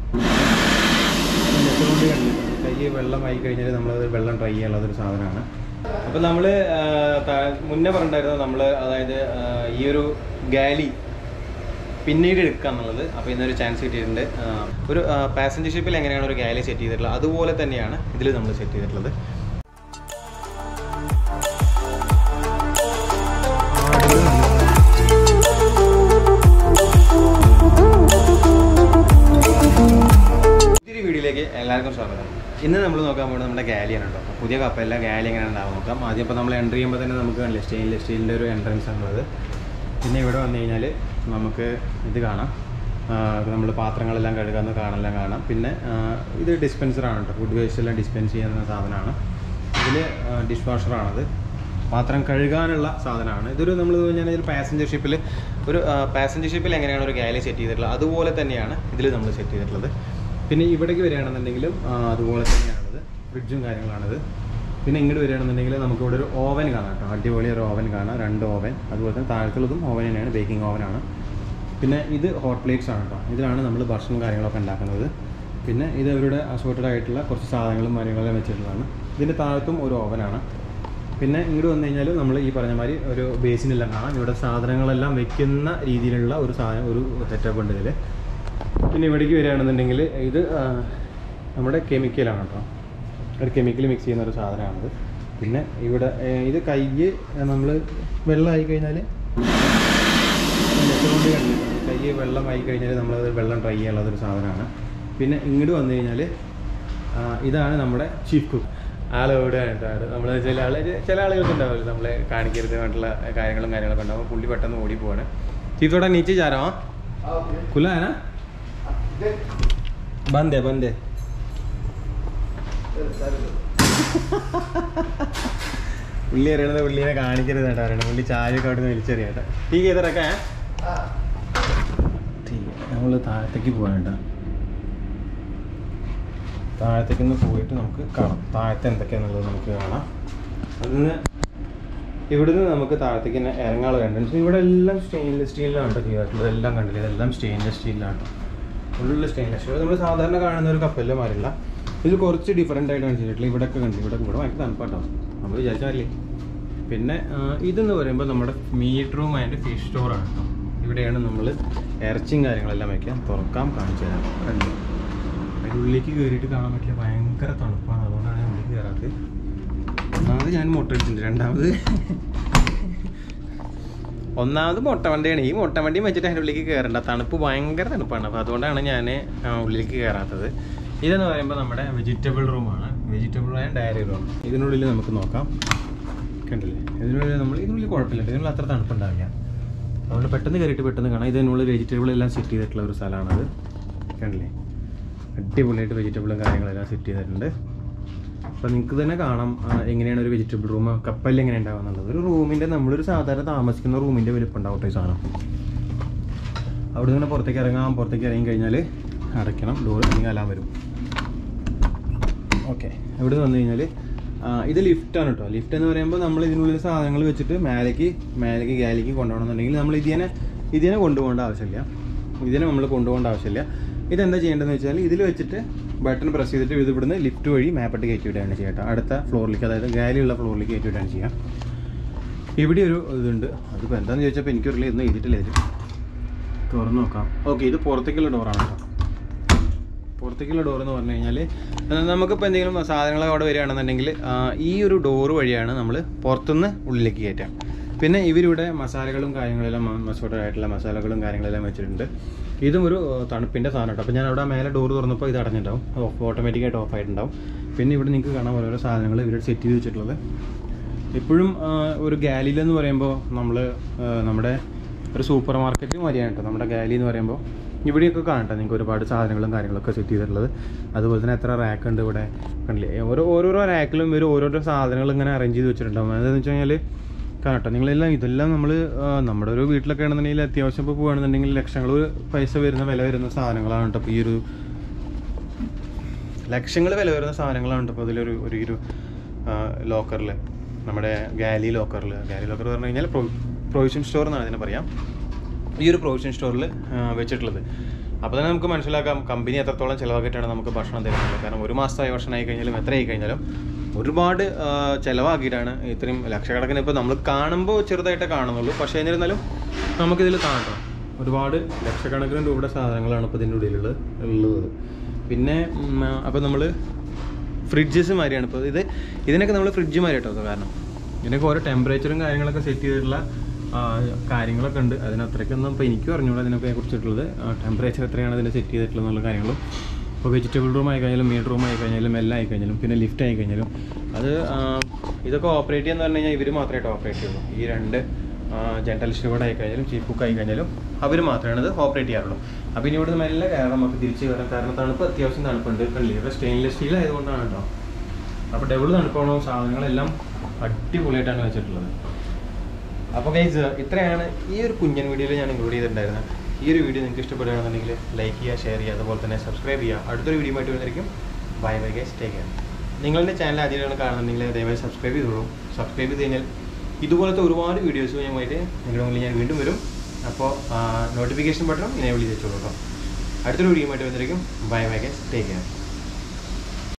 കൊണ്ട് കൈ വെള്ളമായി കഴിഞ്ഞാൽ നമ്മളത് വെള്ളം ഡ്രൈ ചെയ്യാനുള്ള ഒരു സാധനമാണ് അപ്പോൾ നമ്മൾ മുന്നേ പറഞ്ഞിട്ടുണ്ടായിരുന്നു നമ്മൾ അതായത് ആ, ഈ ഒരു ഗാലി പിന്നീട് എടുക്കുക എന്നുള്ളത് അപ്പോൾ ഇന്നൊരു ചാൻസ് കിട്ടിയിട്ടുണ്ട് ആ, ഒരു പാസഞ്ചർ ഷിപ്പിൽ എങ്ങനെയാണ് ഒരു ഗാലി സെറ്റ് ചെയ്തിട്ടുള്ളത് അതുപോലെ തന്നെയാണ് ഇതിൽ നമ്മൾ സെറ്റ് ചെയ്തിട്ടുള്ളത് പുതിയൊരു വീഡിയോയിലേക്ക് എല്ലാവർക്കും സ്വാഗതം ഇന്ന് നമ്മൾ നോക്കാൻ പോകുന്നത് നമ്മുടെ ഗാലിയാണ് കേട്ടോ അപ്പോൾ പുതിയ കപ്പല്ല ഗാലി എങ്ങനെ ഉണ്ടാവും നോക്കാം ആദ്യം ഇപ്പോൾ നമ്മൾ എൻ്റർ ചെയ്യുമ്പോൾ തന്നെ നമുക്ക് കണ്ടില്ലേ സ്റ്റെയിൻലെസ് സ്റ്റീലിൻ്റെ ഒരു എൻട്രൻസ് ആണുള്ളത് പിന്നെ ഇവിടെ വന്നു കഴിഞ്ഞാൽ നമുക്ക് ഇത് കാണാം നമ്മൾ പാത്രങ്ങളെല്ലാം കഴുകാന്ന് കാണാനെല്ലാം കാണാം പിന്നെ ആ, ഇത് ഡിസ്പെൻസറാണ് കേട്ടോ ഫുഡ് വേസ്റ്റ് എല്ലാം ഡിസ്പെൻസ് ചെയ്യുന്ന സാധനമാണ് ഇതിൽ ഡിഷ് വാഷറാണത് പാത്രം കഴുകാനുള്ള സാധനമാണ് ഇതൊരു നമ്മൾ പറഞ്ഞാൽ ഒരു പാസഞ്ചർ ഷിപ്പിൽ ഒരു പാസഞ്ചർ ഷിപ്പിൽ എങ്ങനെയാണ് ഒരു ഗാലി സെറ്റ് ചെയ്തിട്ടുള്ളത് അതുപോലെ തന്നെയാണ് ഇതിൽ നമ്മൾ സെറ്റ് ചെയ്തിട്ടുള്ളത് പിന്നെ ഇവിടേക്ക് വരികയാണെന്നുണ്ടെങ്കിലും ആ, അതുപോലെ തന്നെയാണത് ഫ്രിഡ്ജും കാര്യങ്ങളാണിത് പിന്നെ ഇങ്ങോട്ട് വരികയാണെന്നുണ്ടെങ്കിൽ നമുക്ക് ഇവിടെ ഒരു ഓവൻ കാണാം കേട്ടോ അടിപൊളി ഒരു ഓവൻ കാണാം രണ്ട് ഓവൻ അതുപോലെ തന്നെ താഴത്തുള്ളതും ഓവൻ തന്നെയാണ് ബേക്കിംഗ് ഓവനാണ് പിന്നെ ഇത് ഹോട്ട് പ്ലേറ്റ്സ് ആണ് കേട്ടോ ഇതിലാണ് നമ്മൾ ഭക്ഷണം കാര്യങ്ങളൊക്കെ ഉണ്ടാക്കുന്നത് പിന്നെ ഇത് അവരുടെ അസോർട്ടഡ് ആയിട്ടുള്ള കുറച്ച് സാധനങ്ങളും കാര്യങ്ങളെല്ലാം വെച്ചിട്ടുള്ളതാണ് ഇതിൻ്റെ താഴത്തും ഒരു ഓവനാണ് പിന്നെ ഇങ്ങോട്ട് വന്നു കഴിഞ്ഞാൽ നമ്മൾ ഈ പറഞ്ഞ മാതിരി ഒരു ബേസിനെല്ലാം കാണാം ഇവിടെ സാധനങ്ങളെല്ലാം വെക്കുന്ന രീതിയിലുള്ള ഒരു സാധനം ഒരു സെറ്റപ്പ് ഉണ്ട് ഇതിൽ പിന്നെ ഇവിടേക്ക് വരികയാണെന്നുണ്ടെങ്കിൽ ഇത് ആ, നമ്മുടെ കെമിക്കലാണ് കേട്ടോ ഒരു കെമിക്കൽ മിക്സ് ചെയ്യുന്ന ഒരു സാധനമാണിത് പിന്നെ ഇവിടെ ഏ, ഇത് കൈ നമ്മൾ വെള്ളമായി കഴിഞ്ഞാൽ കൊണ്ട് കൈ വെള്ളമായി കഴിഞ്ഞാൽ നമ്മളത് വെള്ളം ഡ്രൈ ചെയ്യാനുള്ള ഒരു സാധനമാണ് പിന്നെ ഇങ്ങോട്ട് വന്നു കഴിഞ്ഞാൽ ഇതാണ് നമ്മുടെ ചീഫ് കുക്ക് ആൾ എവിടെയാണ് കേട്ടോ നമ്മൾ ചില ആൾ ചില ആളുകൾക്ക് ഉണ്ടാവില്ല നമ്മളെ കാണിക്കരുത് വേണ്ടിയുള്ള കാര്യങ്ങളും കാര്യങ്ങളൊക്കെ ഉണ്ടാവും പുള്ളി പെട്ടെന്ന് ഓടി പോവാണ് ചീഫ് തോടെ നീച്ചെ ചാരോ കുലാന ബന്ദേ ബന്ദേ പുള്ളി അറിയണത് പുള്ളിനെ കാണിക്കരുത് കേട്ടോ അറിയണം പുള്ളി ചായയൊക്കെ അവിടെ നിന്ന് വലിച്ചെറിയാട്ടെ ടീ ചെയ്തിറക്കാ നമ്മൾ താഴത്തേക്ക് പോകാൻ കേട്ടോ താഴത്തേക്ക് ഒന്ന് പോയിട്ട് നമുക്ക് കാണാം താഴത്തെ എന്തൊക്കെയാണെന്നുള്ളത് നമുക്ക് കാണാം അതിന് ഇവിടുന്ന് നമുക്ക് താഴത്തേക്ക് തന്നെ ഇറങ്ങാനുള്ള എൻട്രൻസ് ഇവിടെ എല്ലാം സ്റ്റെയിൻലെസ് സ്റ്റീലിലാണ് കേട്ടോ ചെയ്തിട്ടുള്ളത് എല്ലാം കണ്ടില്ല ഇതെല്ലാം സ്റ്റെയിൻലെസ് സ്റ്റീലിലാണ് ഫുള്ള് സ്റ്റെയിൻലെസ് സ്റ്റീൽ നമ്മൾ സാധാരണ കാണുന്ന ഒരു കപ്പലിലെ മാറില്ല ഇത് കുറച്ച് ഡിഫറെൻ്റ് ആയിട്ടാണ് ചെയ്തിട്ടുള്ളത് ഇവിടെയൊക്കെ കണ്ടു ഇവിടെ ഇവിടെ ഭയങ്കര തണുപ്പാട്ടോ നമ്മൾ വിചാരിച്ചാലേ പിന്നെ ആ, ഇതെന്ന് പറയുമ്പോൾ നമ്മുടെ മീറ്റ് റൂം ആൻഡ് ഫിഷ് സ്റ്റോറാണ് കേട്ടോ ഇവിടെയാണ് നമ്മൾ ഇറച്ചിയും കാര്യങ്ങളെല്ലാം വയ്ക്കാം തുറക്കാം കാണിച്ചു തരാം കണ്ടു അതിൻ്റെ ഉള്ളിലേക്ക് കയറിയിട്ട് കാണാൻ പറ്റില്ല ഭയങ്കര തണുപ്പാണ് അതുകൊണ്ടാണ് ഞാൻ ഉള്ളിലേക്ക് കയറാത്തത് ഒന്നാമത് ഞാൻ മുട്ട അടിച്ചിട്ടുണ്ട് രണ്ടാമത് ഒന്നാമത് മുട്ട വണ്ടിയാണ് ഈ മുട്ട വണ്ടിയും വെച്ചിട്ട് അതിൻ്റെ ഉള്ളിലേക്ക് കയറണ്ട തണുപ്പ് ഭയങ്കര തണുപ്പാണ് അപ്പോൾ അതുകൊണ്ടാണ് ഞാൻ ഉള്ളിലേക്ക് കയറാത്തത് ഇതെന്ന് പറയുമ്പോൾ നമ്മുടെ വെജിറ്റബിൾ റൂമാണ് വെജിറ്റബിൾ ആൻഡ് ഡയറി റൂം ഇതിനുള്ളിൽ നമുക്ക് നോക്കാം കണ്ടില്ലേ ഇതിനുള്ളിൽ നമ്മൾ ഇതിനുള്ളിൽ കുഴപ്പമില്ല ഇതിനുള്ളിൽ അത്ര തണുപ്പുണ്ടാവില്ല അതുകൊണ്ട് പെട്ടെന്ന് കയറിയിട്ട് പെട്ടെന്ന് കാണാം ഇതിനുള്ളിൽ വെജിറ്റബിൾ എല്ലാം സെറ്റ് ചെയ്തിട്ടുള്ള ഒരു സ്ഥലമാണത് കണ്ടില്ലേ അടിപൊളിയായിട്ട് വെജിറ്റബിളും കാര്യങ്ങളെല്ലാം സെറ്റ് ചെയ്തിട്ടുണ്ട് അപ്പോൾ നിങ്ങൾക്ക് തന്നെ കാണാം ആ, എങ്ങനെയാണ് ഒരു വെജിറ്റബിൾ റൂം കപ്പലിൽ എങ്ങനെ ഉണ്ടാവുക എന്നുള്ളത് ഒരു റൂമിൻ്റെ നമ്മളൊരു സാധാരണ താമസിക്കുന്ന റൂമിൻ്റെ വലിപ്പം ഉണ്ടാവും കേട്ടോ ഈ സാധനം അവിടെ നിന്ന് പുറത്തേക്ക് ഇറങ്ങാം പുറത്തേക്ക് ഇറങ്ങി കഴിഞ്ഞാൽ അടയ്ക്കണം ഡോർ അല്ലെങ്കിൽ അലാം വരും ഓക്കെ ഇവിടെ വന്നു കഴിഞ്ഞാൽ ഇത് ലിഫ്റ്റാണ് കേട്ടോ ലിഫ്റ്റ് എന്ന് പറയുമ്പോൾ നമ്മൾ ഇതിനുള്ളിൽ സാധനങ്ങൾ വെച്ചിട്ട് മേലേക്ക് മേലേക്ക് ഗാലിക്ക് കൊണ്ടുപോകണമെന്നുണ്ടെങ്കിൽ നമ്മൾ ഇതിനെ ഇതിനെ കൊണ്ടുപോകേണ്ട ആവശ്യമില്ല ഇതിനെ നമ്മൾ കൊണ്ടുപോകേണ്ട ആവശ്യമില്ല ഇതെന്താ ചെയ്യേണ്ടതെന്ന് വെച്ചാൽ ഇതിൽ വെച്ചിട്ട് ബട്ടൺ പ്രസ് ചെയ്തിട്ട് ഇത് ഇവിടുന്ന് ലിഫ്റ്റ് വഴി മാപ്പിട്ട് കയറ്റി വിടുകയാണ് ചെയ്യട്ടോ അടുത്ത ഫ്ലോറിലേക്ക് അതായത് ഗാലിയുള്ള ഫ്ലോറിലേക്ക് കയറ്റി വിടുകയാണ് ചെയ്യുക ഇവിടെ ഒരു ഇതുണ്ട് അതിപ്പോൾ എന്താണെന്ന് ചോദിച്ചപ്പോൾ എനിക്കറിയില്ല ഇന്ന് എഴുതിയിട്ടില്ല ഇതിൽ തുറന്ന് നോക്കാം ഓക്കെ ഇത് പുറത്തേക്കുള്ള ഡോറാണ് കേട്ടോ പുറത്തേക്കുള്ള ഡോർ എന്ന് പറഞ്ഞു കഴിഞ്ഞാൽ നമുക്കിപ്പോൾ എന്തെങ്കിലും സാധനങ്ങൾ അവിടെ വരികയാണെന്നുണ്ടെങ്കിൽ ആ, ഈ ഒരു ഡോറ് വഴിയാണ് നമ്മൾ പുറത്തുനിന്ന് ഉള്ളിലേക്ക് കയറ്റാം പിന്നെ ഇവരിവിടെ മസാലകളും കാര്യങ്ങളെല്ലാം മസോട്ട ആയിട്ടുള്ള മസാലകളും കാര്യങ്ങളെല്ലാം വെച്ചിട്ടുണ്ട് ഇതും ഒരു ആ, തണുപ്പിൻ്റെ സാധനം കേട്ടോ അപ്പോൾ ഞാൻ അവിടെ മേലെ ഡോർ തുറന്നപ്പോൾ ഇത് അടഞ്ഞിട്ടുണ്ടാവും ഓഫ് ഓട്ടോമാറ്റിക്കായിട്ട് ഓഫ് ആയിട്ടുണ്ടാവും പിന്നെ ഇവിടെ നിങ്ങൾക്ക് കാണാം ഓരോരോ സാധനങ്ങൾ ഇവർ സെറ്റ് ചെയ്ത് വെച്ചിട്ടുള്ളത് എപ്പോഴും ആ, ഒരു ഗാലിയിൽ എന്ന് പറയുമ്പോൾ നമ്മൾ നമ്മുടെ ഒരു സൂപ്പർ മാർക്കറ്റ് മതിയാണ് കേട്ടോ നമ്മുടെ ഗാലി എന്ന് പറയുമ്പോൾ ഇവിടെയൊക്കെ കാണട്ടെ നിങ്ങൾക്ക് ഒരുപാട് സാധനങ്ങളും കാര്യങ്ങളൊക്കെ സെറ്റ് ചെയ്തിട്ടുള്ളത് അതുപോലെ തന്നെ എത്ര റാക്ക് ഉണ്ട് ഇവിടെ കണ്ടില്ലേ ഓരോ ഓരോരോ റാക്കിലും ഇവർ ഓരോരോ സാധനങ്ങൾ ഇങ്ങനെ അറേഞ്ച് ചെയ്ത് വെച്ചിട്ടുണ്ടാവും അതെന്ന് വെച്ച് കഴിഞ്ഞാൽ കാണട്ടെ നിങ്ങളെല്ലാം ഇതെല്ലാം നമ്മൾ നമ്മുടെ ഒരു വീട്ടിലൊക്കെ ആണെന്നുണ്ടെങ്കിൽ അത്യാവശ്യം ഇപ്പോൾ പോകുകയാണെന്നുണ്ടെങ്കിൽ ലക്ഷങ്ങൾ പൈസ വരുന്ന വില വരുന്ന സാധനങ്ങളാണ് കേട്ടോ ഇപ്പോൾ ഈ ഒരു ലക്ഷങ്ങൾ വില വരുന്ന സാധനങ്ങളാണ് ഇപ്പോൾ അതിലൊരു ഒരു ഈ ഒരു ലോക്കറിൽ നമ്മുടെ ഗാലി ലോക്കറിൽ ഗാലി ലോക്കർ പറഞ്ഞു കഴിഞ്ഞാൽ പ്രൊ പ്രൊവിഷൻ സ്റ്റോർ എന്നാണ് ഇതിനെ പറയാം ഈ ഒരു പ്രൊവിഷൻ സ്റ്റോറിൽ വെച്ചിട്ടുള്ളത് അപ്പോൾ തന്നെ നമുക്ക് മനസ്സിലാക്കാം കമ്പനി എത്രത്തോളം ചിലവാക്കിയിട്ടാണ് നമുക്ക് ഭക്ഷണം തരുന്നത് കാരണം ഒരു മാസമായി ഭക്ഷണം ആയി കഴിഞ്ഞാലും എത്ര ആയി കഴിഞ്ഞാലും ഒരുപാട് ആ, ചിലവാക്കിയിട്ടാണ് ഇത്രയും ലക്ഷക്കണക്കിന് ഇപ്പോൾ നമ്മൾ കാണുമ്പോൾ ചെറുതായിട്ടേ കാണുന്നുള്ളൂ പക്ഷേ എന്നിരുന്നാലും നമുക്കിതിൽ കാണട്ടോ ഒരുപാട് ലക്ഷക്കണക്കിന് രൂപയുടെ സാധനങ്ങളാണ് ഇപ്പോൾ ഇതിൻ്റെ ഉള്ളിലുള്ളത് ഉള്ളത് പിന്നെ അപ്പോൾ നമ്മൾ ഫ്രിഡ്ജസ് മാതിരിയാണ് ഇപ്പോൾ ഇത് ഇതിനൊക്കെ നമ്മൾ ഫ്രിഡ്ജ് മാതിരി കേട്ടോ കാരണം ഇതിനൊക്കെ ഓരോ ടെമ്പറേച്ചറും കാര്യങ്ങളൊക്കെ സെറ്റ് ചെയ്തിട്ടുള്ള ആ, കാര്യങ്ങളൊക്കെ ഉണ്ട് അതിന് അത്രയ്ക്കൊന്നും ഇപ്പോൾ എനിക്കും അറിഞ്ഞൂടാ അതിനെ കുറിച്ചിട്ടുള്ളത് ടെമ്പറേച്ചർ എത്രയാണ് അതിന് സെറ്റ് ചെയ്തിട്ടുള്ളത് എന്നുള്ള കാര്യങ്ങളും ഇപ്പോൾ വെജിറ്റബിൾ റൂം ആയി കഴിഞ്ഞാലും മീൻ റൂം ആയി കഴിഞ്ഞാലും എല്ലാം ആയി കഴിഞ്ഞാലും പിന്നെ ലിഫ്റ്റ് ആയി കഴിഞ്ഞാലും അത് ആ, ഇതൊക്കെ ഓപ്പറേറ്റ് ചെയ്യാന്ന് പറഞ്ഞു കഴിഞ്ഞാൽ ഇവർ മാത്രമായിട്ട് ഓപ്പറേറ്റ് ചെയ്യുള്ളൂ ഈ രണ്ട് ജനറൽ സ്റ്റോഡ് ആയി കഴിഞ്ഞാലും ചീഫ് കുക്ക് ആയി കഴിഞ്ഞാലും അവർ മാത്രമാണ് ഇത് ഓപ്പറേറ്റ് ചെയ്യാറുള്ളൂ അപ്പോൾ ഇനി ഇവിടുന്ന് മെല്ലെ കയറാം നമുക്ക് തിരിച്ച് കയറാം കാരണം തണുപ്പ് അത്യാവശ്യം തണുപ്പുണ്ട് കണ്ടില്ലേ ഇവിടെ സ്റ്റെയിൻലെസ് സ്റ്റീൽ ആയതുകൊണ്ടാണ് കേട്ടോ അപ്പോൾ ഡബിൾ തണുപ്പാണോ സാധനങ്ങളെല്ലാം അടിപൊളിയായിട്ടാണ് വെച്ചിട്ടുള്ളത് അപ്പോൾ ഗൈസ് ഇത്രയാണ് ഈ ഒരു കുഞ്ഞൻ വീഡിയോയിൽ ഞാൻ ഇൻക്ലൂഡ് ചെയ്തിട്ടുണ്ടായിരുന്നത് ഈ ഒരു വീഡിയോ നിങ്ങൾക്ക് ഇഷ്ടപ്പെടുകയാണെന്നുണ്ടെങ്കിൽ ലൈക്ക് ചെയ്യുക ഷെയർ ചെയ്യുക അതുപോലെ തന്നെ സബ്സ്ക്രൈബ് ചെയ്യുക അടുത്തൊരു വീഡിയോ ആയിട്ട് വരുന്നതായിരിക്കും bye bye guys take care നിങ്ങളുടെ ചാനൽ ആദ്യമായിട്ടാണ് കാണുന്നുണ്ടെങ്കിൽ ദയവായി സബ്സ്ക്രൈബ് ചെയ്തോളൂ സബ്സ്ക്രൈബ് ചെയ്ത് കഴിഞ്ഞാൽ ഇതുപോലത്തെ ഒരുപാട് വീഡിയോസുമായിട്ട് നിങ്ങളുടെ മുന്നിൽ ഞാൻ വീണ്ടും വരും അപ്പോൾ നോട്ടിഫിക്കേഷൻ ബട്ടണും ഇനേബിൾ ചെയ്ത് വെച്ചോളൂ കേട്ടോ അടുത്തൊരു വീഡിയോ ആയിട്ട് വരുന്നതായിരിക്കും bye bye guys take care